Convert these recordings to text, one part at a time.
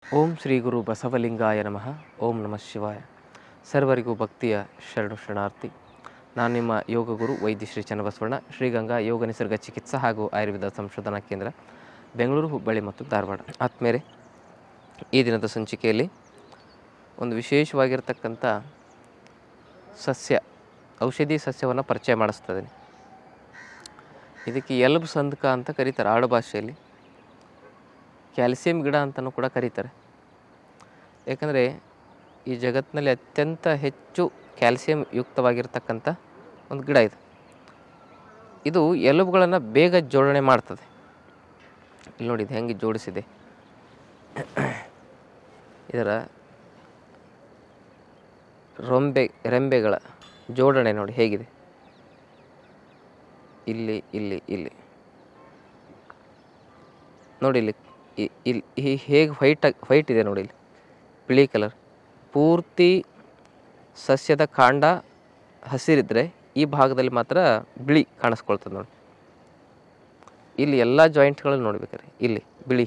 ಓಂ ಶ್ರೀ ಗುರು ಬಸವಲಿಂಗಾಯ ನಮಃ ಓಂ ನಮಃ ಶಿವಾಯ ಸರ್ವರಿಗೂ ಭಕ್ತಿಯ ಶರಣು ಶರಣಾರ್ಥಿ ನಾನು ನಿಮ್ಮ ಯೋಗ ಗುರು ವೈದ್ಯ ಶ್ರೀ ಚನ್ನಬಸವಣ್ಣ ಶ್ರೀಗಂಗಾ ಯೋಗ ನಿಸರ್ಗ ಚಿಕಿತ್ಸಾ ಹಾಗೂ ಆಯುರ್ವೇದ ಸಂಶೋಧನಾ ಕೇಂದ್ರ ಬೆಂಗಳೂರು ಹುಬ್ಬಳ್ಳಿ ಮತ್ತು ಧಾರವಾಡ ಆತ್ಮೇಲೆ ಈ ದಿನದ ಸಂಚಿಕೆಯಲ್ಲಿ ಒಂದು ವಿಶೇಷವಾಗಿರ್ತಕ್ಕಂಥ ಸಸ್ಯ ಔಷಧಿ ಸಸ್ಯವನ್ನು ಪರಿಚಯ ಮಾಡಿಸ್ತದೆ ಇದಕ್ಕೆ ಎಲ್ಬ್ ಸಂದಕ ಅಂತ ಕರೀತಾರೆ ಆಡು ಭಾಷೆಯಲ್ಲಿ ಕ್ಯಾಲ್ಸಿಯಂ ಗಿಡ ಅಂತಲೂ ಕೂಡ ಕರೀತಾರೆ ಯಾಕಂದರೆ ಈ ಜಗತ್ತಿನಲ್ಲಿ ಅತ್ಯಂತ ಹೆಚ್ಚು ಕ್ಯಾಲ್ಸಿಯಂ ಯುಕ್ತವಾಗಿರ್ತಕ್ಕಂಥ ಒಂದು ಗಿಡ ಇದು ಇದು ಎಲುಬುಗಳನ್ನು ಬೇಗ ಜೋಡಣೆ ಮಾಡ್ತದೆ ಇಲ್ಲಿ ನೋಡಿ ಇದು ಹೆಂಗೆ ಜೋಡಿಸಿದೆ ಇದರ ರೊಂಬೆ ರೆಂಬೆಗಳ ಜೋಡಣೆ ನೋಡಿ ಹೇಗಿದೆ ಇಲ್ಲಿ ಇಲ್ಲಿ ಇಲ್ಲಿ ನೋಡಿ ಇಲ್ಲಿ ಇ- ಇಲ್ಲಿ ಈ ಹೇಗೆ ವೈಟ್ ವೈಟ್ ಇದೆ ನೋಡಿ ಇಲ್ಲಿ ಬಿಳಿ ಕಲರ್ ಪೂರ್ತಿ ಸಸ್ಯದ ಕಾಂಡ ಹಸಿರಿದ್ರೆ ಈ ಭಾಗದಲ್ಲಿ ಮಾತ್ರ ಬಿಳಿ ಕಾಣಿಸ್ಕೊಳ್ತದೆ ನೋಡಿ ಇಲ್ಲಿ ಎಲ್ಲ ಜಾಯಿಂಟ್ಗಳನ್ನು ನೋಡ್ಬೇಕಾರೆ ಇಲ್ಲಿ ಬಿಳಿ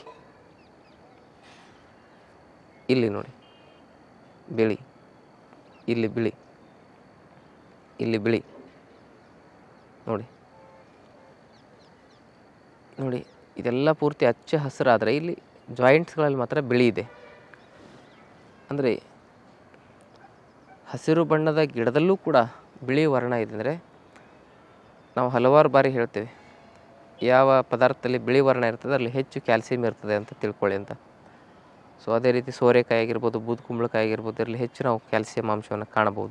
ಇಲ್ಲಿ ನೋಡಿ ಬಿಳಿ ಇಲ್ಲಿ ಬಿಳಿ ಇಲ್ಲಿ ಬಿಳಿ ನೋಡಿ ನೋಡಿ ಇದೆಲ್ಲ ಪೂರ್ತಿ ಹಚ್ಚ ಹಸಿರಾದರೆ ಇಲ್ಲಿ ಜಾಯಿಂಟ್ಸ್ಗಳಲ್ಲಿ ಮಾತ್ರ ಬಿಳಿ ಇದೆ ಅಂದರೆ ಹಸಿರು ಬಣ್ಣದ ಗಿಡದಲ್ಲೂ ಕೂಡ ಬಿಳಿ ವರ್ಣ ಇದೆ ಅಂದರೆ ನಾವು ಹಲವಾರು ಬಾರಿ ಹೇಳ್ತೇವೆ ಯಾವ ಪದಾರ್ಥದಲ್ಲಿ ಬಿಳಿ ವರ್ಣ ಇರ್ತದೆ ಅಲ್ಲಿ ಹೆಚ್ಚು ಕ್ಯಾಲ್ಸಿಯಂ ಇರ್ತದೆ ಅಂತ ತಿಳ್ಕೊಳ್ಳಿ ಅಂತ ಸೊ ಅದೇ ರೀತಿ ಸೋರೆಕಾಯಿ ಆಗಿರ್ಬೋದು ಬೂದು ಕುಂಬಳಕಾಯಿ ಆಗಿರ್ಬೋದು ಇದರಲ್ಲಿ ಹೆಚ್ಚು ನಾವು ಕ್ಯಾಲ್ಸಿಯಂ ಅಂಶವನ್ನು ಕಾಣಬಹುದು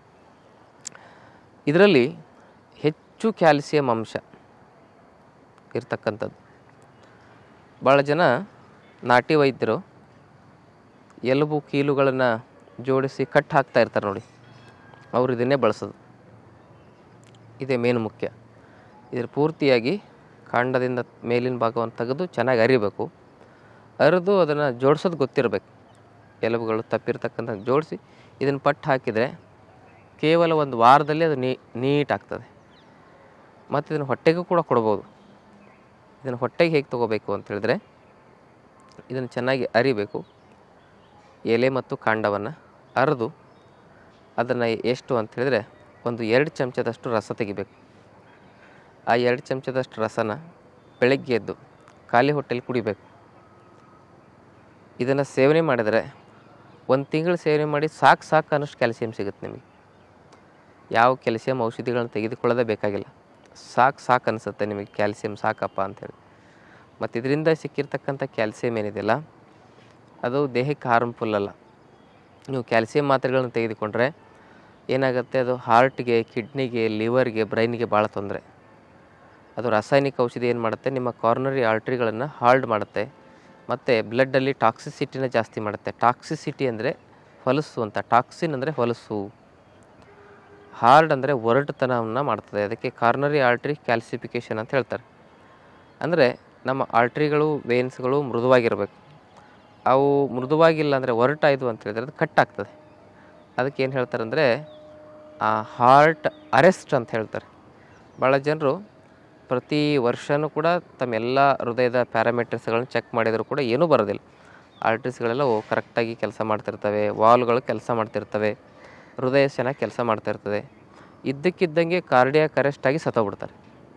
ಇದರಲ್ಲಿ ಹೆಚ್ಚು ಕ್ಯಾಲ್ಸಿಯಂ ಅಂಶ ಇರ್ತಕ್ಕಂಥದ್ದು ಭಾಳ ಜನ ನಾಟಿ ವೈದ್ಯರು ಎಲುಬು ಕೀಲುಗಳನ್ನು ಜೋಡಿಸಿ ಕಟ್ ಹಾಕ್ತಾ ಇರ್ತಾರೆ ನೋಡಿ ಅವರು ಇದನ್ನೇ ಬಳಸೋದು ಇದೇ ಮೇನು ಮುಖ್ಯ ಇದ್ರ ಪೂರ್ತಿಯಾಗಿ ಕಾಂಡದಿಂದ ಮೇಲಿನ ಭಾಗವನ್ನು ತೆಗೆದು ಚೆನ್ನಾಗಿ ಅರಿಬೇಕು ಅರಿದು ಅದನ್ನು ಜೋಡಿಸೋದು ಗೊತ್ತಿರಬೇಕು ಎಲುಬುಗಳು ತಪ್ಪಿರ್ತಕ್ಕಂಥ ಜೋಡಿಸಿ ಇದನ್ನು ಪಟ್ಟು ಹಾಕಿದರೆ ಕೇವಲ ಒಂದು ವಾರದಲ್ಲಿ ಅದು ನೀ ನೀಟ್ ಆಗ್ತದೆ ಮತ್ತು ಇದನ್ನು ಹೊಟ್ಟೆಗೂ ಕೂಡ ಕೊಡ್ಬೋದು ಇದನ್ನು ಹೊಟ್ಟೆಗೆ ಹೇಗೆ ತೊಗೋಬೇಕು ಅಂತ ಹೇಳಿದ್ರೆ ಇದನ್ನು ಚೆನ್ನಾಗಿ ಅರಿಬೇಕು ಎಲೆ ಮತ್ತು ಕಾಂಡವನ್ನು ಅರೆದು ಅದನ್ನು ಎಷ್ಟು ಅಂತ ಹೇಳಿದ್ರೆ ಒಂದು ಎರಡು ಚಮಚದಷ್ಟು ರಸ ತೆಗಿಬೇಕು ಆ ಎರಡು ಚಮಚದಷ್ಟು ರಸನ ಬೆಳಗ್ಗೆ ಎದ್ದು ಖಾಲಿ ಹೊಟ್ಟೆಲಿ ಕುಡಿಬೇಕು ಇದನ್ನು ಸೇವನೆ ಮಾಡಿದರೆ ಒಂದು ತಿಂಗಳು ಸೇವನೆ ಮಾಡಿ ಸಾಕು ಸಾಕು ಅನ್ನೋಷ್ಟು ಕ್ಯಾಲ್ಸಿಯಂ ಸಿಗುತ್ತೆ ನಿಮಗೆ ಯಾವ ಕ್ಯಾಲ್ಸಿಯಂ ಔಷಧಿಗಳನ್ನು ತೆಗೆದುಕೊಳ್ಳೋದೇ ಬೇಕಾಗಿಲ್ಲ ಸಾಕು ಸಾಕು ಅನಿಸುತ್ತೆ ನಿಮಗೆ ಕ್ಯಾಲ್ಸಿಯಂ ಸಾಕಪ್ಪ ಅಂಥೇಳಿ ಮತ್ತು ಇದರಿಂದ ಸಿಕ್ಕಿರ್ತಕ್ಕಂಥ ಕ್ಯಾಲ್ಸಿಯಂ ಏನಿದೆಯಲ್ಲ ಅದು ದೇಹಕ್ಕೆ ಹಾರ್ಮ್ಫುಲ್ ಅಲ್ಲ ನೀವು ಕ್ಯಾಲ್ಸಿಯಂ ಮಾತ್ರೆಗಳನ್ನು ತೆಗೆದುಕೊಂಡ್ರೆ ಏನಾಗುತ್ತೆ ಅದು ಹಾರ್ಟ್ಗೆ ಕಿಡ್ನಿಗೆ ಲಿವರ್ಗೆ ಬ್ರೈನ್ಗೆ ಭಾಳ ತೊಂದರೆ ಅದು ರಾಸಾಯನಿಕ ಔಷಧಿ ಏನು ಮಾಡುತ್ತೆ ನಿಮ್ಮ ಕಾರ್ನರಿ ಆರ್ಟ್ರಿಗಳನ್ನು ಹಾಲ್ಡ್ ಮಾಡುತ್ತೆ ಮತ್ತು ಬ್ಲಡ್ಡಲ್ಲಿ ಟಾಕ್ಸಿಸಿಟಿನ ಜಾಸ್ತಿ ಮಾಡುತ್ತೆ ಟಾಕ್ಸಿಸಿಟಿ ಅಂದರೆ ಹೊಲಸು ಅಂತ ಟಾಕ್ಸಿನ್ ಅಂದರೆ ಹೊಲಸು ಹಾರ್ಡ್ ಅಂದರೆ ಒರಟುತನವನ್ನು ಮಾಡ್ತದೆ ಅದಕ್ಕೆ ಕಾರ್ನರಿ ಆರ್ಟ್ರಿ ಕ್ಯಾಲ್ಸಿಫಿಕೇಷನ್ ಅಂತ ಹೇಳ್ತಾರೆ ಅಂದರೆ ನಮ್ಮ ಆರ್ಟ್ರಿಗಳು ವೇನ್ಸ್ಗಳು ಮೃದುವಾಗಿರಬೇಕು ಅವು ಮೃದುವಾಗಿಲ್ಲ ಅಂದರೆ ಒರಟಾಯಿತು ಅಂತ ಹೇಳಿದ್ರೆ ಅದು ಕಟ್ ಆಗ್ತದೆ ಅದಕ್ಕೆ ಏನು ಹೇಳ್ತಾರೆ ಅಂದರೆ ಆ ಹಾರ್ಟ್ ಅರೆಸ್ಟ್ ಅಂತ ಹೇಳ್ತಾರೆ ಭಾಳ ಜನರು ಪ್ರತಿ ವರ್ಷವೂ ಕೂಡ ತಮ್ಮೆಲ್ಲ ಹೃದಯದ ಪ್ಯಾರಾಮೀಟರ್ಸ್ಗಳನ್ನ ಚೆಕ್ ಮಾಡಿದರೂ ಕೂಡ ಏನೂ ಬರೋದಿಲ್ಲ ಆರ್ಟ್ರೀಸ್ಗಳೆಲ್ಲ ಕರೆಕ್ಟಾಗಿ ಕೆಲಸ ಮಾಡ್ತಿರ್ತವೆ ವಾಲ್ಗಳು ಕೆಲಸ ಮಾಡ್ತಿರ್ತವೆ ಹೃದಯ ಚೆನ್ನಾಗಿ ಕೆಲಸ ಮಾಡ್ತಿರ್ತದೆ ಇದ್ದಕ್ಕಿದ್ದಂಗೆ ಕಾರ್ಡಿಯಾಕ್ ಅರೆಸ್ಟ್ ಆಗಿ ಸತ್ತೋಗ್ಬಿಡ್ತಾರೆ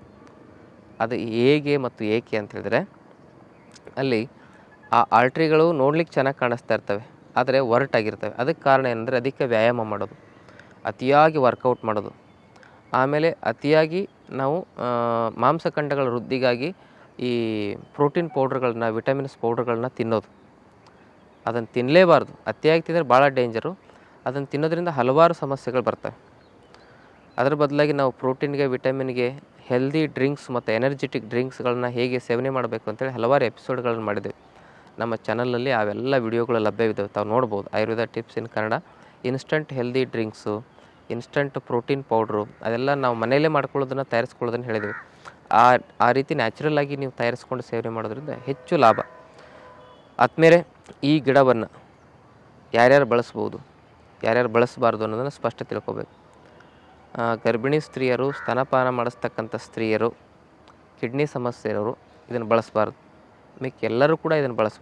ಅದು ಹೇಗೆ ಮತ್ತು ಏಕೆ ಅಂತ ಹೇಳಿದ್ರೆ ಅಲ್ಲಿ ಆ ಆರ್ಟ್ರಿಗಳು ನೋಡ್ಲಿಕ್ಕೆ ಚೆನ್ನಾಗಿ ಕಾಣಿಸ್ತಾ ಇರ್ತವೆ ಆದರೆ ಒರಟಾಗಿರ್ತವೆ ಅದಕ್ಕೆ ಕಾರಣ ಏನಂದರೆ ಅದಕ್ಕೆ ವ್ಯಾಯಾಮ ಮಾಡೋದು ಅತಿಯಾಗಿ ವರ್ಕೌಟ್ ಮಾಡೋದು ಆಮೇಲೆ ಅತಿಯಾಗಿ ನಾವು ಆ, ಮಾಂಸಖಂಡಗಳ ವೃದ್ಧಿಗಾಗಿ ಈ ಪ್ರೋಟೀನ್ ಪೌಡ್ರ್ಗಳನ್ನ ವಿಟಮಿನ್ಸ್ ಪೌಡ್ರ್ಗಳನ್ನ ತಿನ್ನೋದು ಅದನ್ನು ತಿನ್ನಲೇಬಾರ್ದು ಅತಿಯಾಗಿ ತಿಂದರೆ ಭಾಳ ಡೇಂಜರು ಅದನ್ನು ತಿನ್ನೋದ್ರಿಂದ ಹಲವಾರು ಸಮಸ್ಯೆಗಳು ಬರ್ತವೆ ಅದರ ಬದಲಾಗಿ ನಾವು ಪ್ರೋಟೀನ್ಗೆ ವಿಟಮಿನ್ಗೆ ಹೆಲ್ದಿ ಡ್ರಿಂಕ್ಸ್ ಮತ್ತು ಎನರ್ಜೆಟಿಕ್ ಡ್ರಿಂಕ್ಸ್ಗಳನ್ನ ಹೇಗೆ ಸೇವನೆ ಮಾಡಬೇಕು ಅಂತೇಳಿ ಹಲವಾರು ಎಪಿಸೋಡ್ಗಳನ್ನು ಮಾಡಿದ್ದೇವೆ ನಮ್ಮ ಚಾನಲಲ್ಲಿ ಅವೆಲ್ಲ ವಿಡಿಯೋಗಳು ಲಭ್ಯವಿದ್ದಾವೆ ತಾವು ನೋಡ್ಬೋದು Ayurveda tips in Kannada instant healthy drinks instant protein powder ಅದೆಲ್ಲ ನಾವು ಮನೆಯಲ್ಲೇ ಮಾಡ್ಕೊಳ್ಳೋದನ್ನು ತಯಾರಿಸ್ಕೊಳ್ಳೋದನ್ನು ಹೇಳಿದ್ವಿ ಆ ಆ ರೀತಿ ನ್ಯಾಚುರಲ್ ಆಗಿ ನೀವು ತಯಾರಿಸ್ಕೊಂಡು ಸೇವನೆ ಮಾಡೋದ್ರಿಂದ ಹೆಚ್ಚು ಲಾಭ ಆದ್ಮೇಲೆ ಈ ಗಿಡವನ್ನು ಯಾರ್ಯಾರು ಬಳಸ್ಬೋದು ಯಾರ್ಯಾರು ಬಳಸಬಾರ್ದು ಅನ್ನೋದನ್ನು ಸ್ಪಷ್ಟ ತಿಳ್ಕೊಬೇಕು ಆ, ಗರ್ಭಿಣಿ ಸ್ತ್ರೀಯರು ಸ್ತನಪಾನ ಮಾಡಿಸ್ತಕ್ಕಂಥ ಸ್ತ್ರೀಯರು ಕಿಡ್ನಿ ಸಮಸ್ಯೆ ಇರೋರು ಇದನ್ನು ಬಳಸಬಾರ್ದು ಮಿಕ್ಕ ಎಲ್ಲರೂ ಕೂಡ ಇದನ್ನು ಬಳಸ್ಬೋದು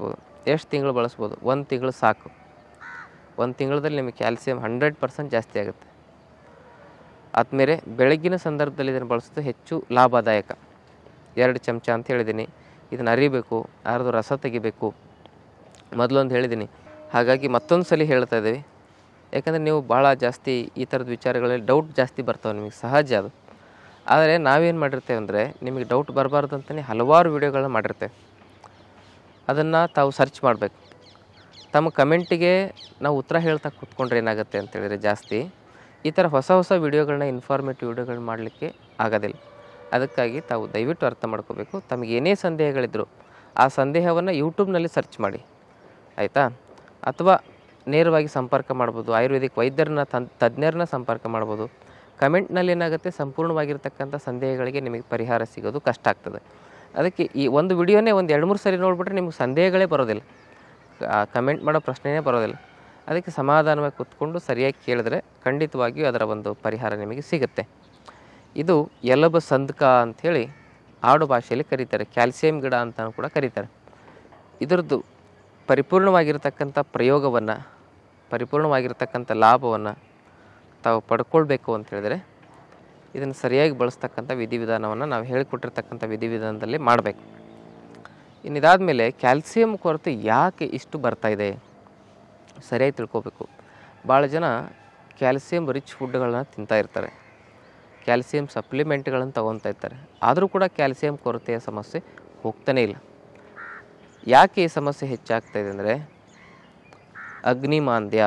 ಎಷ್ಟು ತಿಂಗಳು ಬಳಸ್ಬೋದು ಒಂದು ತಿಂಗಳು ಸಾಕು ಒಂದು ತಿಂಗಳಲ್ಲಿ ನಿಮಗೆ ಕ್ಯಾಲ್ಸಿಯಂ ಹಂಡ್ರೆಡ್ ಪರ್ಸೆಂಟ್ ಜಾಸ್ತಿ ಆಗುತ್ತೆ ಆದಮೇಲೆ ಬೆಳಗ್ಗಿನ ಸಂದರ್ಭದಲ್ಲಿ ಇದನ್ನು ಬಳಸೋದು ಹೆಚ್ಚು ಲಾಭದಾಯಕ ಎರಡು ಚಮಚ ಅಂತ ಹೇಳಿದ್ದೀನಿ ಇದನ್ನು ಅರಿಬೇಕು ಅರ್ದು ರಸ ತೆಗಿಬೇಕು ಮೊದಲೊಂದು ಹೇಳಿದ್ದೀನಿ ಹಾಗಾಗಿ ಮತ್ತೊಂದು ಸಲ ಹೇಳ್ತಾ ಇದ್ದೀವಿ ಯಾಕಂದರೆ ನೀವು ಭಾಳ ಜಾಸ್ತಿ ಈ ಥರದ ವಿಚಾರಗಳಲ್ಲಿ ಡೌಟ್ ಜಾಸ್ತಿ ಬರ್ತಾವೆ ನಿಮಗೆ ಸಹಜ ಅದು ಆದರೆ ನಾವೇನು ಮಾಡಿರ್ತೇವೆ ಅಂದರೆ ನಿಮಗೆ ಡೌಟ್ ಬರಬಾರ್ದು ಅಂತಲೇ ಹಲವಾರು ವಿಡಿಯೋಗಳನ್ನ ಮಾಡಿರ್ತೇವೆ ಅದನ್ನು ತಾವು ಸರ್ಚ್ ಮಾಡಬೇಕು ತಮ್ಮ ಕಮೆಂಟಿಗೆ ನಾವು ಉತ್ತರ ಹೇಳ್ತಾ ಕೂತ್ಕೊಂಡ್ರೆ ಏನಾಗುತ್ತೆ ಅಂತೇಳಿದರೆ ಜಾಸ್ತಿ ಈ ಥರ ಹೊಸ ಹೊಸ ವಿಡಿಯೋಗಳನ್ನ ಇನ್ಫಾರ್ಮೇಟಿವ್ ವಿಡಿಯೋಗಳನ್ನ ಮಾಡಲಿಕ್ಕೆ ಆಗೋದಿಲ್ಲ ಅದಕ್ಕಾಗಿ ತಾವು ದಯವಿಟ್ಟು ಅರ್ಥ ಮಾಡ್ಕೋಬೇಕು ತಮಗೆ ಏನೇ ಸಂದೇಹಗಳಿದ್ರು ಆ ಸಂದೇಹವನ್ನು ಯೂಟ್ಯೂಬ್ನಲ್ಲಿ ಸರ್ಚ್ ಮಾಡಿ ಆಯಿತಾ ಅಥವಾ ನೇರವಾಗಿ ಸಂಪರ್ಕ ಮಾಡ್ಬೋದು ಆಯುರ್ವೇದಿಕ್ ವೈದ್ಯರನ್ನ ತನ್ ತಜ್ಞರನ್ನ ಸಂಪರ್ಕ ಮಾಡ್ಬೋದು ಕಮೆಂಟ್ನಲ್ಲಿ ಏನಾಗುತ್ತೆ ಸಂಪೂರ್ಣವಾಗಿರ್ತಕ್ಕಂಥ ಸಂದೇಹಗಳಿಗೆ ನಿಮಗೆ ಪರಿಹಾರ ಸಿಗೋದು ಕಷ್ಟ ಆಗ್ತದೆ ಅದಕ್ಕೆ ಈ ಒಂದು ವಿಡಿಯೋನೇ ಒಂದು ಎರಡು ಮೂರು ಸರಿ ನೋಡಿಬಿಟ್ರೆ ನಿಮ್ಗೆ ಸಂದೇಹಗಳೇ ಬರೋದಿಲ್ಲ ಕಮೆಂಟ್ ಮಾಡೋ ಪ್ರಶ್ನೆಯೇ ಬರೋದಿಲ್ಲ ಅದಕ್ಕೆ ಸಮಾಧಾನವಾಗಿ ಕೂತ್ಕೊಂಡು ಸರಿಯಾಗಿ ಕೇಳಿದ್ರೆ ಖಂಡಿತವಾಗಿಯೂ ಅದರ ಒಂದು ಪರಿಹಾರ ನಿಮಗೆ ಸಿಗುತ್ತೆ ಇದು ಎಲಬ ಸಂದಕ ಅಂಥೇಳಿ ಆಡು ಭಾಷೆಯಲ್ಲಿ ಕರೀತಾರೆ ಕ್ಯಾಲ್ಸಿಯಂ ಗಿಡ ಅಂತ ಕೂಡ ಕರೀತಾರೆ ಇದರದ್ದು ಪರಿಪೂರ್ಣವಾಗಿರ್ತಕ್ಕಂಥ ಪ್ರಯೋಗವನ್ನು ಪರಿಪೂರ್ಣವಾಗಿರ್ತಕ್ಕಂಥ ಲಾಭವನ್ನು ತಾವು ಪಡ್ಕೊಳ್ಬೇಕು ಅಂತ ಹೇಳಿದರೆ ಇದನ್ನು ಸರಿಯಾಗಿ ಬಳಸ್ತಕ್ಕಂಥ ವಿಧಿವಿಧಾನವನ್ನು ನಾವು ಹೇಳಿಕೊಟ್ಟಿರ್ತಕ್ಕಂಥ ವಿಧಿವಿಧಾನದಲ್ಲಿ ಮಾಡಬೇಕು ಇನ್ನಿದಾದ ಮೇಲೆ ಕ್ಯಾಲ್ಸಿಯಂ ಕೊರತೆ ಯಾಕೆ ಇಷ್ಟು ಬರ್ತಾ ಇದೆ ಸರಿಯಾಗಿ ತಿಳ್ಕೊಬೇಕು ಭಾಳ ಜನ ಕ್ಯಾಲ್ಸಿಯಂ ರಿಚ್ ಫುಡ್ಗಳನ್ನ ತಿಂತಾ ಇರ್ತಾರೆ ಕ್ಯಾಲ್ಸಿಯಂ ಸಪ್ಲಿಮೆಂಟ್ಗಳನ್ನು ತಗೊತಾ ಇರ್ತಾರೆ ಆದರೂ ಕೂಡ ಕ್ಯಾಲ್ಸಿಯಂ ಕೊರತೆಯ ಸಮಸ್ಯೆ ಹೋಗ್ತಾನೇ ಇಲ್ಲ ಯಾಕೆ ಈ ಸಮಸ್ಯೆ ಹೆಚ್ಚಾಗ್ತಾ ಇದೆ ಅಂದರೆ ಅಗ್ನಿಮಾಂದ್ಯ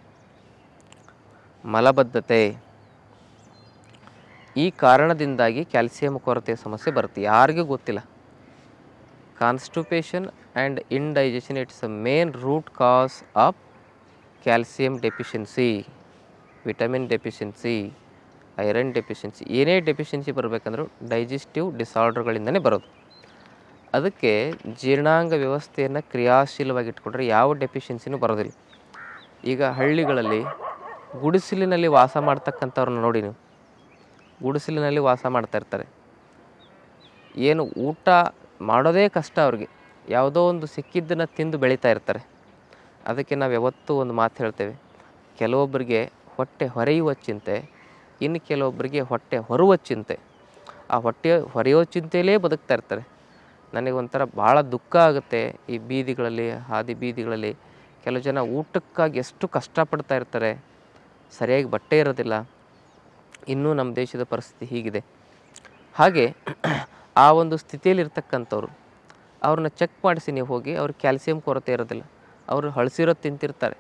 ಮಲಬದ್ಧತೆ ಈ ಕಾರಣದಿಂದಾಗಿ ಕ್ಯಾಲ್ಸಿಯಂ ಕೊರತೆಯ ಸಮಸ್ಯೆ ಬರುತ್ತೆ ಯಾರಿಗೂ ಗೊತ್ತಿಲ್ಲ constipation and indigestion it's a main root cause of calcium deficiency vitamin deficiency iron deficiency ಏನೇ ಡೆಫಿಷಿಯನ್ಸಿ ಬರಬೇಕಂದ್ರೂ ಡೈಜೆಸ್ಟಿವ್ ಡಿಸಾರ್ಡರ್ಗಳಿಂದನೇ ಬರೋದು ಅದಕ್ಕೆ ಜೀರ್ಣಾಂಗ ವ್ಯವಸ್ಥೆಯನ್ನು ಕ್ರಿಯಾಶೀಲವಾಗಿ ಇಟ್ಕೊಂಡ್ರೆ ಯಾವ ಡೆಫಿಷಿಯನ್ಸಿನೂ ಬರೋದಿಲ್ಲ ಈಗ ಹಳ್ಳಿಗಳಲ್ಲಿ ಗುಡಿಸಲಿನಲ್ಲಿ ವಾಸ ಮಾಡ್ತಕ್ಕಂಥವ್ರನ್ನ ನೋಡಿ ನೀವು ಗುಡಿಸಲಿನಲ್ಲಿ ವಾಸ ಮಾಡ್ತಾ ಇರ್ತಾರೆ ಏನು ಊಟ ಮಾಡೋದೇ ಕಷ್ಟ ಅವ್ರಿಗೆ ಯಾವುದೋ ಒಂದು ಸಿಕ್ಕಿದ್ದನ್ನು ತಿಂದು ಬೆಳೀತಾ ಇರ್ತಾರೆ ಅದಕ್ಕೆ ನಾವು ಯಾವತ್ತೂ ಒಂದು ಮಾತು ಹೇಳ್ತೇವೆ ಕೆಲವೊಬ್ಬರಿಗೆ ಹೊಟ್ಟೆ ಹೊರೆಯುವ ಚಿಂತೆ ಇನ್ನು ಕೆಲವೊಬ್ಬರಿಗೆ ಹೊಟ್ಟೆ ಹೊರುವ ಚಿಂತೆ ಆ ಹೊಟ್ಟೆ ಹೊರೆಯೋ ಚಿಂತೆಯಲ್ಲೇ ಬದುಕ್ತಾ ಇರ್ತಾರೆ ನನಗೆ ಒಂಥರ ಭಾಳ ದುಃಖ ಆಗುತ್ತೆ ಈ ಬೀದಿಗಳಲ್ಲಿ ಹಾದಿ ಬೀದಿಗಳಲ್ಲಿ ಕೆಲವು ಜನ ಊಟಕ್ಕಾಗಿ ಎಷ್ಟು ಕಷ್ಟಪಡ್ತಾ ಇರ್ತಾರೆ ಸರಿಯಾಗಿ ಬಟ್ಟೆ ಇರೋದಿಲ್ಲ ಇನ್ನೂ ನಮ್ಮ ದೇಶದ ಪರಿಸ್ಥಿತಿ ಹೀಗಿದೆ ಹಾಗೆ ಆ ಒಂದು ಸ್ಥಿತಿಯಲ್ಲಿ ಇರ್ತಕ್ಕಂಥವ್ರು ಅವ್ರನ್ನ ಚೆಕ್ ಮಾಡಿಸಿ ನೀವು ಹೋಗಿ ಅವ್ರಿಗೆ ಕ್ಯಾಲ್ಸಿಯಂ ಕೊರತೆ ಇರೋದಿಲ್ಲ ಅವರು ಹಳಸಿರೋದು ತಿಂತಿರ್ತಾರೆ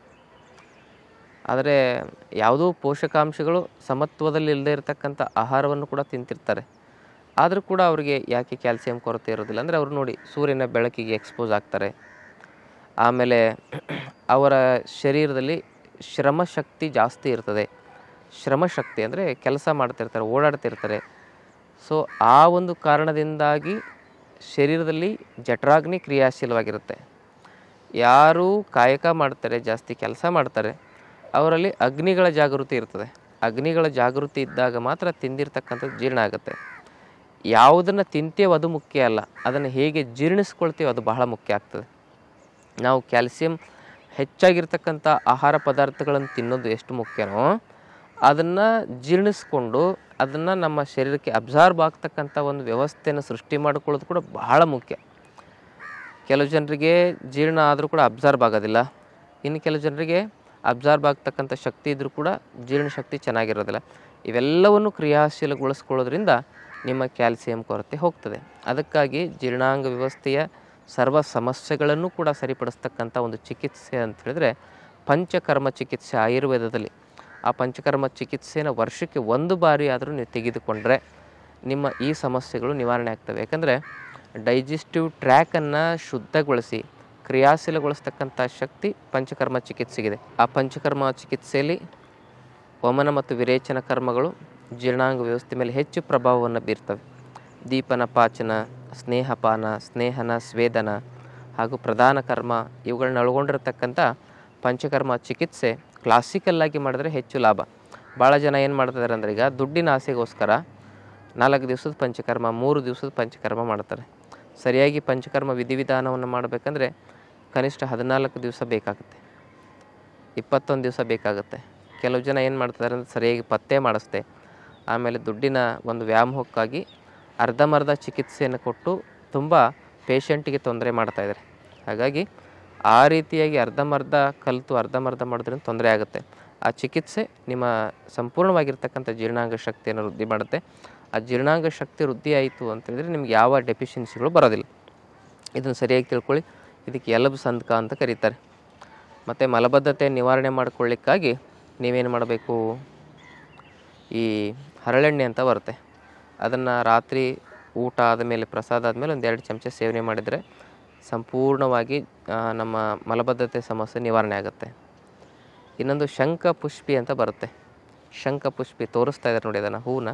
ಆದರೆ ಯಾವುದೋ ಪೋಷಕಾಂಶಗಳು ಸಮತ್ವದಲ್ಲಿ ಇಲ್ಲದೆ ಇರತಕ್ಕಂಥ ಆಹಾರವನ್ನು ಕೂಡ ತಿಂತಿರ್ತಾರೆ ಆದರೂ ಕೂಡ ಅವರಿಗೆ ಯಾಕೆ ಕ್ಯಾಲ್ಸಿಯಂ ಕೊರತೆ ಇರೋದಿಲ್ಲ ಅಂದರೆ ಅವರು ನೋಡಿ ಸೂರ್ಯನ ಬೆಳಕಿಗೆ ಎಕ್ಸ್ಪೋಸ್ ಆಗ್ತಾರೆ ಆಮೇಲೆ ಅವರ ಶರೀರದಲ್ಲಿ ಶ್ರಮಶಕ್ತಿ ಜಾಸ್ತಿ ಇರ್ತದೆ ಶ್ರಮಶಕ್ತಿ ಅಂದರೆ ಕೆಲಸ ಮಾಡ್ತಿರ್ತಾರೆ ಓಡಾಡ್ತಿರ್ತಾರೆ ಸೊ ಆ ಒಂದು ಕಾರಣದಿಂದಾಗಿ ಶರೀರದಲ್ಲಿ ಜಠರಾಗ್ನಿ ಕ್ರಿಯಾಶೀಲವಾಗಿರುತ್ತೆ ಯಾರು ಕಾಯಕ ಮಾಡ್ತಾರೆ ಜಾಸ್ತಿ ಕೆಲಸ ಮಾಡ್ತಾರೆ ಅವರಲ್ಲಿ ಅಗ್ನಿಗಳ ಜಾಗೃತಿ ಇರ್ತದೆ ಅಗ್ನಿಗಳ ಜಾಗೃತಿ ಇದ್ದಾಗ ಮಾತ್ರ ತಿಂದಿರ್ತಕ್ಕಂಥದ್ದು ಜೀರ್ಣ ಆಗುತ್ತೆ ಯಾವುದನ್ನು ತಿಂತೇವೆ ಅದು ಮುಖ್ಯ ಅಲ್ಲ ಅದನ್ನು ಹೇಗೆ ಜೀರ್ಣಿಸ್ಕೊಳ್ತೀವಿ ಅದು ಬಹಳ ಮುಖ್ಯ ಆಗ್ತದೆ ನಾವು ಕ್ಯಾಲ್ಸಿಯಂ ಹೆಚ್ಚಾಗಿರ್ತಕ್ಕಂಥ ಆಹಾರ ಪದಾರ್ಥಗಳನ್ನು ತಿನ್ನೋದು ಎಷ್ಟು ಮುಖ್ಯನೋ ಅದನ್ನು ಜೀರ್ಣಿಸ್ಕೊಂಡು ಅದನ್ನು ನಮ್ಮ ಶರೀರಕ್ಕೆ ಅಬ್ಸಾರ್ಬ್ ಆಗ್ತಕ್ಕಂಥ ಒಂದು ವ್ಯವಸ್ಥೆಯನ್ನು ಸೃಷ್ಟಿ ಮಾಡ್ಕೊಳ್ಳೋದು ಕೂಡ ಬಹಳ ಮುಖ್ಯ ಕೆಲವು ಜನರಿಗೆ ಜೀರ್ಣ ಆದರೂ ಕೂಡ ಅಬ್ಸಾರ್ಬ್ ಆಗೋದಿಲ್ಲ ಇನ್ನು ಕೆಲವು ಜನರಿಗೆ ಅಬ್ಸಾರ್ಬ್ ಆಗ್ತಕ್ಕಂಥ ಶಕ್ತಿ ಇದ್ದರೂ ಕೂಡ ಜೀರ್ಣ ಶಕ್ತಿ ಚೆನ್ನಾಗಿರೋದಿಲ್ಲ ಇವೆಲ್ಲವನ್ನು ಕ್ರಿಯಾಶೀಲಗೊಳಿಸ್ಕೊಳ್ಳೋದ್ರಿಂದ ನಿಮ್ಮ ಕ್ಯಾಲ್ಸಿಯಂ ಕೊರತೆ ಹೋಗ್ತದೆ ಅದಕ್ಕಾಗಿ ಜೀರ್ಣಾಂಗ ವ್ಯವಸ್ಥೆಯ ಸರ್ವ ಸಮಸ್ಯೆಗಳನ್ನು ಕೂಡ ಸರಿಪಡಿಸ್ತಕ್ಕಂಥ ಒಂದು ಚಿಕಿತ್ಸೆ ಅಂತ ಹೇಳಿದ್ರೆ ಪಂಚಕರ್ಮ ಚಿಕಿತ್ಸೆ ಆಯುರ್ವೇದದಲ್ಲಿ ಆ ಪಂಚಕರ್ಮ ಚಿಕಿತ್ಸೆನ ವರ್ಷಕ್ಕೆ ಒಂದು ಬಾರಿ ಆದರೂ ನೀವು ತೆಗೆದುಕೊಂಡ್ರೆ ನಿಮ್ಮ ಈ ಸಮಸ್ಯೆಗಳು ನಿವಾರಣೆ ಆಗ್ತವೆ ಯಾಕಂದರೆ ಡೈಜೆಸ್ಟಿವ್ ಟ್ರ್ಯಾಕನ್ನು ಶುದ್ಧಗೊಳಿಸಿ ಕ್ರಿಯಾಶೀಲಗೊಳಿಸ್ತಕ್ಕಂಥ ಶಕ್ತಿ ಪಂಚಕರ್ಮ ಚಿಕಿತ್ಸೆಗಿದೆ ಆ ಪಂಚಕರ್ಮ ಚಿಕಿತ್ಸೆಯಲ್ಲಿ ವಮನ ಮತ್ತು ವಿರೇಚನ ಕರ್ಮಗಳು ಜೀರ್ಣಾಂಗ ವ್ಯವಸ್ಥೆ ಮೇಲೆ ಹೆಚ್ಚು ಪ್ರಭಾವವನ್ನು ಬೀರ್ತವೆ ದೀಪನ ಪಾಚನ ಸ್ನೇಹಪಾನ ಸ್ನೇಹನ ಸ್ವೇದನ ಹಾಗೂ ಪ್ರಧಾನ ಕರ್ಮ ಇವುಗಳನ್ನ ಒಳಗೊಂಡಿರತಕ್ಕಂಥ ಪಂಚಕರ್ಮ ಚಿಕಿತ್ಸೆ ಕ್ಲಾಸಿಕಲ್ಲಾಗಿ ಮಾಡಿದ್ರೆ ಹೆಚ್ಚು ಲಾಭ ಭಾಳ ಜನ ಏನು ಮಾಡ್ತಿದ್ದಾರೆ ಅಂದ್ರೆ ಈಗ ದುಡ್ಡಿನ ಆಸೆಗೋಸ್ಕರ ನಾಲ್ಕು ದಿವಸದ ಪಂಚಕರ್ಮ ಮೂರು ದಿವಸದ ಪಂಚಕರ್ಮ ಮಾಡ್ತಾರೆ ಸರಿಯಾಗಿ ಪಂಚಕರ್ಮ ವಿಧಿವಿಧಾನವನ್ನು ಮಾಡಬೇಕಂದ್ರೆ ಕನಿಷ್ಠ ಹದಿನಾಲ್ಕು ದಿವಸ ಬೇಕಾಗುತ್ತೆ ಇಪ್ಪತ್ತೊಂದು ದಿವಸ ಬೇಕಾಗುತ್ತೆ ಕೆಲವು ಜನ ಏನು ಮಾಡ್ತಾರೆ ಅಂದರೆ ಸರಿಯಾಗಿ ಪತ್ತೆ ಮಾಡಿಸ್ದೆ ಆಮೇಲೆ ದುಡ್ಡಿನ ಒಂದು ವ್ಯಾಮೋಹಕ್ಕಾಗಿ ಅರ್ಧಂಬರ್ಧ ಚಿಕಿತ್ಸೆಯನ್ನು ಕೊಟ್ಟು ತುಂಬ ಪೇಷಂಟಿಗೆ ತೊಂದರೆ ಮಾಡ್ತಾಯಿದ್ದಾರೆ ಹಾಗಾಗಿ ಆ ರೀತಿಯಾಗಿ ಅರ್ಧಂಬರ್ಧ ಕಲಿತು ಅರ್ಧಂಬರ್ಧ ಮಾಡೋದ್ರಿಂದ ತೊಂದರೆ ಆಗುತ್ತೆ ಆ ಚಿಕಿತ್ಸೆ ನಿಮ್ಮ ಸಂಪೂರ್ಣವಾಗಿರ್ತಕ್ಕಂಥ ಜೀರ್ಣಾಂಗ ಶಕ್ತಿಯನ್ನು ವೃದ್ಧಿ ಮಾಡುತ್ತೆ ಆ ಜೀರ್ಣಾಂಗ ಶಕ್ತಿ ವೃದ್ಧಿ ಆಯಿತು ಅಂತೇಳಿದರೆ ನಿಮ್ಗೆ ಯಾವ ಡೆಫಿಷಿಯನ್ಸಿಗಳು ಬರೋದಿಲ್ಲ ಇದನ್ನು ಸರಿಯಾಗಿ ತಿಳ್ಕೊಳ್ಳಿ ಇದಕ್ಕೆ ಎಲಬು ಸಂದಕ ಅಂತ ಕರೀತಾರೆ ಮತ್ತು ಮಲಬದ್ಧತೆ ನಿವಾರಣೆ ಮಾಡ್ಕೊಳ್ಳಿಕ್ಕಾಗಿ ನೀವೇನು ಮಾಡಬೇಕು ಈ ಹರಳೆಣ್ಣೆ ಅಂತ ಬರುತ್ತೆ ಅದನ್ನು ರಾತ್ರಿ ಊಟ ಆದಮೇಲೆ ಪ್ರಸಾದ ಆದಮೇಲೆ ಒಂದು ಎರಡು ಚಮಚ ಸೇವನೆ ಮಾಡಿದರೆ ಸಂಪೂರ್ಣವಾಗಿ ಆ, ನಮ್ಮ ಮಲಬದ್ಧತೆ ಸಮಸ್ಯೆ ನಿವಾರಣೆ ಆಗುತ್ತೆ ಇನ್ನೊಂದು ಶಂಖ ಪುಷ್ಪಿ ಅಂತ ಬರುತ್ತೆ ಶಂಖ ಪುಷ್ಪಿ ತೋರಿಸ್ತಾ ಇದ್ದಾರೆ ನೋಡಿ ಅದನ್ನು ಹೂವನ್ನ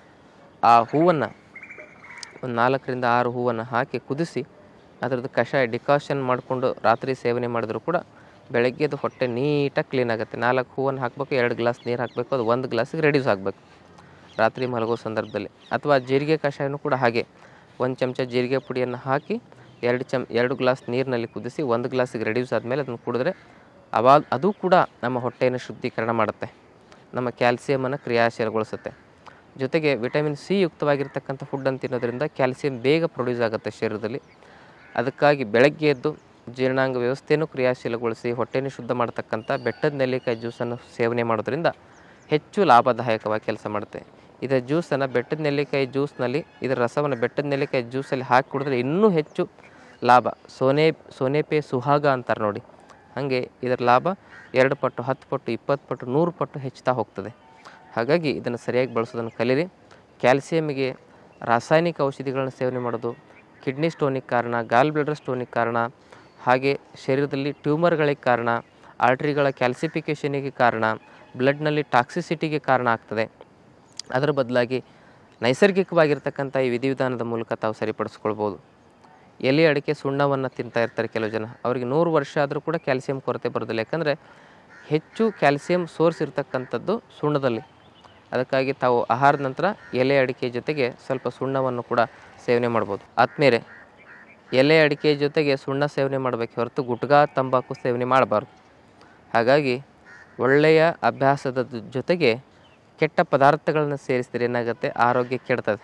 ಆ ಹೂವನ್ನು ಒಂದು ನಾಲ್ಕರಿಂದ ಆರು ಹೂವನ್ನು ಹಾಕಿ ಕುದಿಸಿ ಅದರದ್ದು ಕಷಾಯ ಡಿಕಾಷನ್ ಮಾಡಿಕೊಂಡು ರಾತ್ರಿ ಸೇವನೆ ಮಾಡಿದ್ರು ಕೂಡ ಬೆಳಗ್ಗೆದು ಹೊಟ್ಟೆ ನೀಟಾಗಿ ಕ್ಲೀನ್ ಆಗುತ್ತೆ ನಾಲ್ಕು ಹೂವನ್ನು ಹಾಕಬೇಕು ಎರಡು ಗ್ಲಾಸ್ ನೀರು ಹಾಕಬೇಕು ಅದು ಒಂದು ಗ್ಲಾಸಿಗೆ ರೆಡ್ಯೂಸ್ ಆಗಬೇಕು ರಾತ್ರಿ ಮಲಗೋ ಸಂದರ್ಭದಲ್ಲಿ ಅಥವಾ ಜೀರಿಗೆ ಕಷಾಯನೂ ಕೂಡ ಹಾಗೆ ಒಂದು ಚಮಚ ಜೀರಿಗೆ ಪುಡಿಯನ್ನು ಹಾಕಿ ಎರಡು ಚಮ್ ಎರಡು ಗ್ಲಾಸ್ ನೀರಿನಲ್ಲಿ ಕುದಿಸಿ ಒಂದು ಗ್ಲಾಸಿಗೆ ರೆಡ್ಯೂಸ್ ಆದಮೇಲೆ ಅದನ್ನು ಕುಡಿದ್ರೆ ಅವಾಗ ಅದು ಕೂಡ ನಮ್ಮ ಹೊಟ್ಟೆಯನ್ನು ಶುದ್ಧೀಕರಣ ಮಾಡುತ್ತೆ ನಮ್ಮ ಕ್ಯಾಲ್ಸಿಯಮನ್ನು ಕ್ರಿಯಾಶೀಲಗೊಳಿಸುತ್ತೆ ಜೊತೆಗೆ ವಿಟಮಿನ್ ಸಿ ಯುಕ್ತವಾಗಿರ್ತಕ್ಕಂಥ ಫುಡ್ಡನ್ನು ತಿನ್ನೋದ್ರಿಂದ ಕ್ಯಾಲ್ಸಿಯಂ ಬೇಗ ಪ್ರೊಡ್ಯೂಸ್ ಆಗುತ್ತೆ ಶರೀರದಲ್ಲಿ ಅದಕ್ಕಾಗಿ ಬೆಳಗ್ಗೆ ಎದ್ದು ಜೀರ್ಣಾಂಗ ವ್ಯವಸ್ಥೆಯನ್ನು ಕ್ರಿಯಾಶೀಲಗೊಳಿಸಿ ಹೊಟ್ಟೆಯನ್ನು ಶುದ್ಧ ಮಾಡ್ತಕ್ಕಂಥ ಬೆಟ್ಟದ ನೆಲ್ಲಿಕಾಯಿ ಜ್ಯೂಸನ್ನು ಸೇವನೆ ಮಾಡೋದ್ರಿಂದ ಹೆಚ್ಚು ಲಾಭದಾಯಕವಾಗಿ ಕೆಲಸ ಮಾಡುತ್ತೆ ಇದರ ಜ್ಯೂಸನ್ನು ಬೆಟ್ಟದ ನೆಲ್ಲಿಕಾಯಿ ಜ್ಯೂಸ್ನಲ್ಲಿ ಇದರ ರಸವನ್ನು ಬೆಟ್ಟದ ನೆಲ್ಲಿಕಾಯಿ ಜ್ಯೂಸಲ್ಲಿ ಹಾಕಿ ಕುಡಿದ್ರೆ ಇನ್ನೂ ಹೆಚ್ಚು ಲಾಭ ಸೋನೆ ಸೋನೆಪೆ ಸುಹಾಗ ಅಂತಾರೆ ನೋಡಿ ಹಾಗೆ ಇದರ ಲಾಭ ಎರಡು ಪಟ್ಟು ಹತ್ತು ಪಟ್ಟು ಇಪ್ಪತ್ತು ಪಟ್ಟು ನೂರು ಪಟ್ಟು ಹೆಚ್ಚುತ್ತಾ ಹೋಗ್ತದೆ ಹಾಗಾಗಿ ಇದನ್ನು ಸರಿಯಾಗಿ ಬಳಸೋದನ್ನು ಕಲೀರಿ ಕ್ಯಾಲ್ಸಿಯಮಿಗೆ ರಾಸಾಯನಿಕ ಔಷಧಿಗಳನ್ನು ಸೇವನೆ ಮಾಡೋದು ಕಿಡ್ನಿ ಸ್ಟೋನಿಗೆ ಕಾರಣ ಗಾಲ್ ಬ್ಲಡರ್ ಸ್ಟೋನಿಗೆ ಕಾರಣ ಹಾಗೆ ಶರೀರದಲ್ಲಿ ಟ್ಯೂಮರ್ಗಳಿಗೆ ಕಾರಣ ಆರ್ಟ್ರಿಗಳ ಕ್ಯಾಲ್ಸಿಫಿಕೇಷನಿಗೆ ಕಾರಣ ಬ್ಲಡ್ನಲ್ಲಿ ಟಾಕ್ಸಿಸಿಟಿಗೆ ಕಾರಣ ಆಗ್ತದೆ ಅದರ ಬದಲಾಗಿ ನೈಸರ್ಗಿಕವಾಗಿರ್ತಕ್ಕಂಥ ಈ ವಿಧಿವಿಧಾನದ ಮೂಲಕ ತಾವು ಸರಿಪಡಿಸ್ಕೊಳ್ಬೋದು ಎಲೆ ಅಡಿಕೆ ಸುಣ್ಣವನ್ನು ತಿಂತಾ ಇರ್ತಾರೆ ಕೆಲವು ಜನ ಅವರಿಗೆ ನೂರು ವರ್ಷ ಆದರೂ ಕೂಡ ಕ್ಯಾಲ್ಸಿಯಂ ಕೊರತೆ ಬರೋದಿಲ್ಲ ಯಾಕಂದರೆ ಹೆಚ್ಚು ಕ್ಯಾಲ್ಸಿಯಂ ಸೋರ್ಸ್ ಇರತಕ್ಕಂಥದ್ದು ಸುಣ್ಣದಲ್ಲಿ ಅದಕ್ಕಾಗಿ ತಾವು ಆಹಾರದ ನಂತರ ಎಲೆ ಅಡಿಕೆ ಜೊತೆಗೆ ಸ್ವಲ್ಪ ಸುಣ್ಣವನ್ನು ಕೂಡ ಸೇವನೆ ಮಾಡ್ಬೋದು ಆದ್ಮೇಲೆ ಎಲೆ ಅಡಿಕೆ ಜೊತೆಗೆ ಸುಣ್ಣ ಸೇವನೆ ಮಾಡಬೇಕು ಹೊರತು ಗುಟ್ಕಾ ತಂಬಾಕು ಸೇವನೆ ಮಾಡಬಾರ್ದು ಹಾಗಾಗಿ ಒಳ್ಳೆಯ ಅಭ್ಯಾಸದ ಜೊ- ಜೊತೆಗೆ ಕೆಟ್ಟ ಪದಾರ್ಥಗಳನ್ನು ಸೇರಿಸಿದ್ರೆ ಏನಾಗುತ್ತೆ ಆರೋಗ್ಯ ಕೆಡ್ತದೆ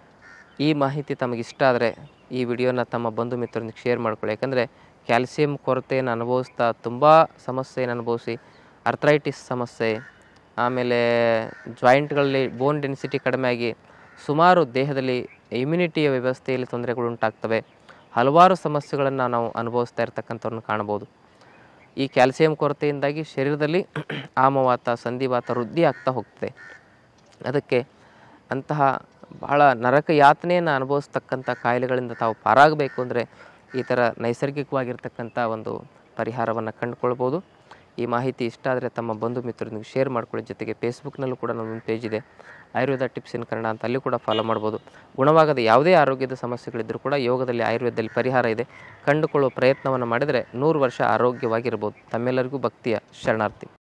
ಈ ಮಾಹಿತಿ ತಮಗೆ ಇಷ್ಟ ಆದರೆ ಈ ವಿಡಿಯೋನ ತಮ್ಮ ಬಂಧು ಮಿತ್ರರೊಂದಿಗೆ ಶೇರ್ ಮಾಡ್ಕೊಳ್ಳಿ ಯಾಕಂದರೆ ಕ್ಯಾಲ್ಸಿಯಂ ಕೊರತೆಯನ್ನು ಅನುಭವಿಸ್ತಾ ತುಂಬ ಸಮಸ್ಯೆಯನ್ನು ಅನುಭವಿಸಿ ಅರ್ಥ್ರೈಟಿಸ್ ಸಮಸ್ಯೆ ಆಮೇಲೆ ಜಾಯಿಂಟ್ಗಳಲ್ಲಿ ಬೋನ್ ಡೆನ್ಸಿಟಿ ಕಡಿಮೆ ಆಗಿ ಸುಮಾರು ದೇಹದಲ್ಲಿ ಇಮ್ಯುನಿಟಿಯ ವ್ಯವಸ್ಥೆಯಲ್ಲಿ ತೊಂದರೆಗಳು ಉಂಟಾಗ್ತವೆ ಹಲವಾರು ಸಮಸ್ಯೆಗಳನ್ನು ನಾವು ಅನುಭವಿಸ್ತಾ ಇರ್ತಕ್ಕಂಥವ್ರನ್ನ ಕಾಣ್ಬೋದು ಈ ಕ್ಯಾಲ್ಸಿಯಂ ಕೊರತೆಯಿಂದಾಗಿ ಶರೀರದಲ್ಲಿ ಆಮವಾತ ಸಂಧಿವಾತ ವೃದ್ಧಿ ಆಗ್ತಾ ಹೋಗ್ತದೆ ಅದಕ್ಕೆ ಅಂತಹ ಬಹಳ ನರಕ ಯಾತನೆಯನ್ನು ಅನುಭವಿಸ್ತಕ್ಕಂಥ ಕಾಯಿಲೆಗಳಿಂದ ತಾವು ಪಾರಾಗಬೇಕು ಅಂದರೆ ಈ ಥರ ನೈಸರ್ಗಿಕವಾಗಿರ್ತಕ್ಕಂಥ ಒಂದು ಪರಿಹಾರವನ್ನು ಕಂಡುಕೊಳ್ಬೋದು ಈ ಮಾಹಿತಿ ಇಷ್ಟ ಆದರೆ ತಮ್ಮ ಬಂಧು ಮಿತ್ರರೊಂದಿಗೆ ಶೇರ್ ಮಾಡ್ಕೊಳ್ಳಿ ಜೊತೆಗೆ ಫೇಸ್ಬುಕ್ನಲ್ಲೂ ಕೂಡ ನನ್ನೊಂದು ಪೇಜ್ ಇದೆ ಆಯುರ್ವೇದ ಟಿಪ್ಸ್ ಇನ್ ಕನ್ನಡ ಅಂತ ಅಲ್ಲಿ ಕೂಡ ಫಾಲೋ ಮಾಡ್ಬೋದು ಗುಣವಾಗದ ಯಾವುದೇ ಆರೋಗ್ಯದ ಸಮಸ್ಯೆಗಳಿದ್ದರೂ ಕೂಡ ಯೋಗದಲ್ಲಿ ಆಯುರ್ವೇದದಲ್ಲಿ ಪರಿಹಾರ ಇದೆ ಕಂಡುಕೊಳ್ಳುವ ಪ್ರಯತ್ನವನ್ನು ಮಾಡಿದರೆ ನೂರು ವರ್ಷ ಆರೋಗ್ಯವಾಗಿರ್ಬೋದು ತಮ್ಮೆಲ್ಲರಿಗೂ ಭಕ್ತಿಯ ಶರಣಾರ್ಥಿ